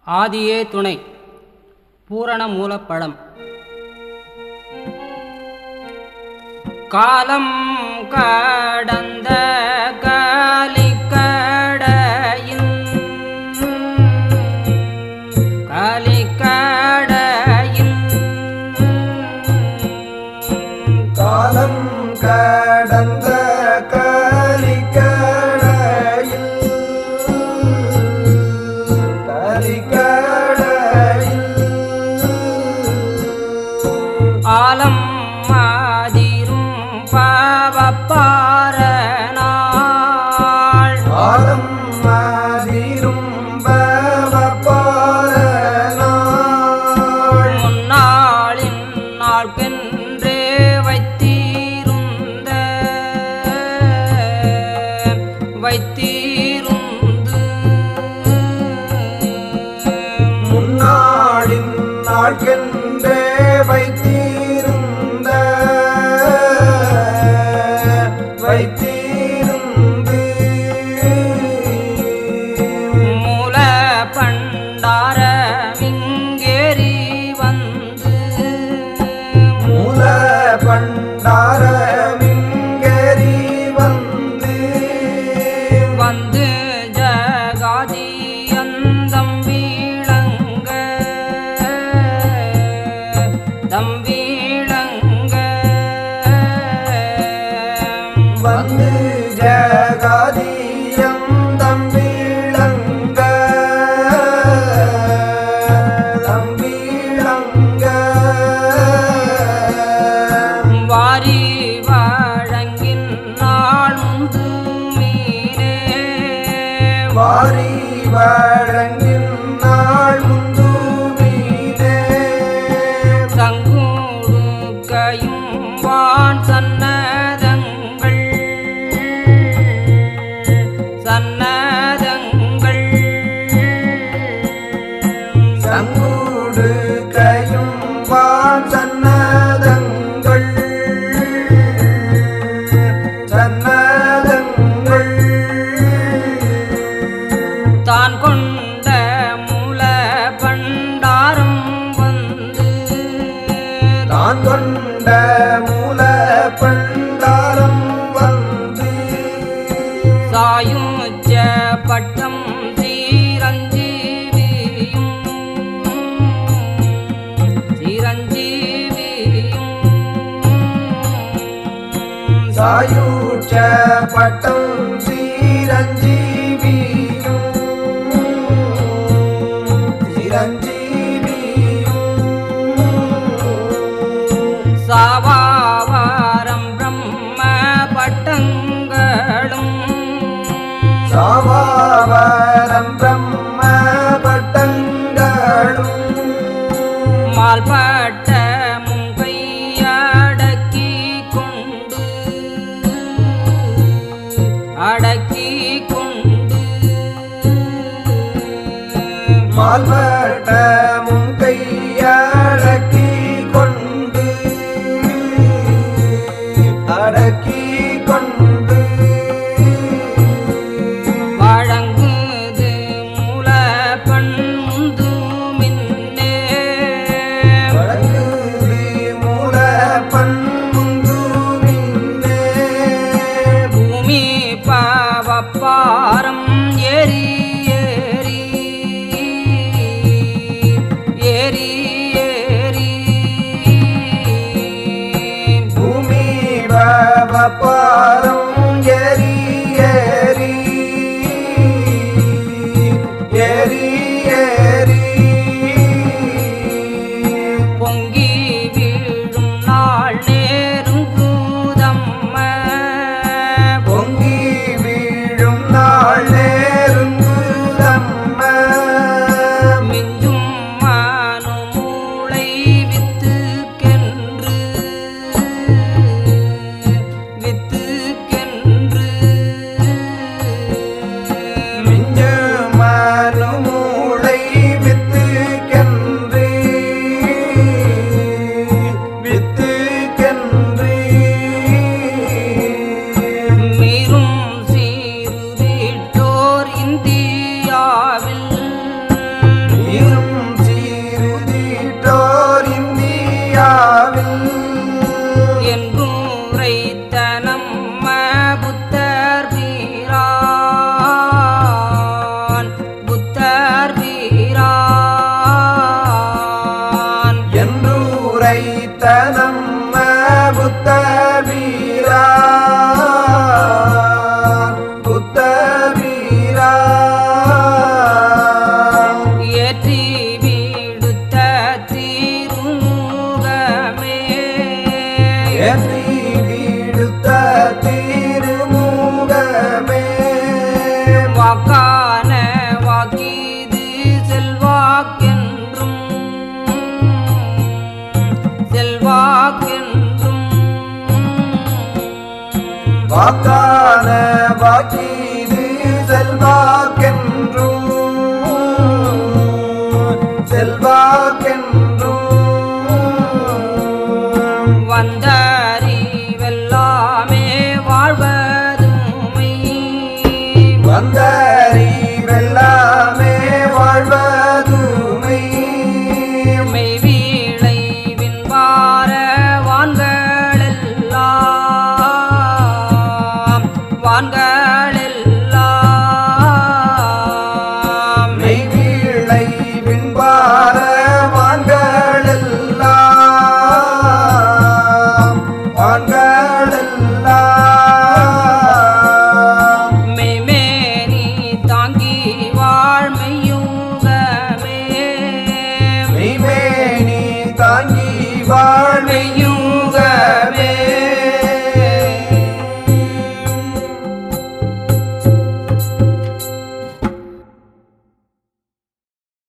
ஆதியே துணை பூரண மூலப்பழம் காலம் கடந்த கலிக்கடையின் கலிக்கடையின் காலம் கடந்த கலிக்கடையில் கலிக்கடையில் ஆலம் மாதிரும் பாவப்பார நாள் ஆலம் மாதிரும் பவப்பார நாள் முன்னாளின் நாள்கென்றே வைத்தீருந்த வைத்தீருந்து முன்னாடின் நாட்கென்றே வைத்தீருந்த வைத்தீருந்து மூல பண்டார மிங்கேறி வந்து மூல பண்டார மிங்கரி வந்து வந்து ஜகாதி அந்தம் வீழங்க தம் வீழங்க வந்து ஜகாதியம் தம்பிழங்க தம்பிழங்க வாரி வழங்கின் நாள் முந்து மீனே வாரி வழங்கின் நாள் முந்து மீனே சங்கூடுக்கையும் வான் சன்னதங்கள் சன்னதங்கள் சங்கூடு கையும் வான் சன்னதங்கள் சன்னதங்கள் தான் கொண்ட மூல பண்டாரம் வந்து தான் கொண்ட மூல பண்டாரம் வந்து சாயுச்ச பட்டம் சீரஞ்சீவியும் சீரஞ்சீவியும் சாயூச்ச பட்டம் சீரஞ்சீவியும் சீரஞ்சீவியும் சாவாவாரம் பிரம்ம பட்டங்களும் சாவாவரம் பிரம்ம பட்டங்களும் மால்பட்ட முங்கையடக்கி கொண்டு அடக்கி கொண்டு மால்பட்ட முங்கையடக்கி கொண்டு அடக்கி கொண்டு வழங்குது மூல பண்முந்து மின்னே வழங்குதி மூல பண்முந்து மின்னே பூமி பாவப்பாரம் ஏறி ஏறி ஏறி வாக்கான பாக்கி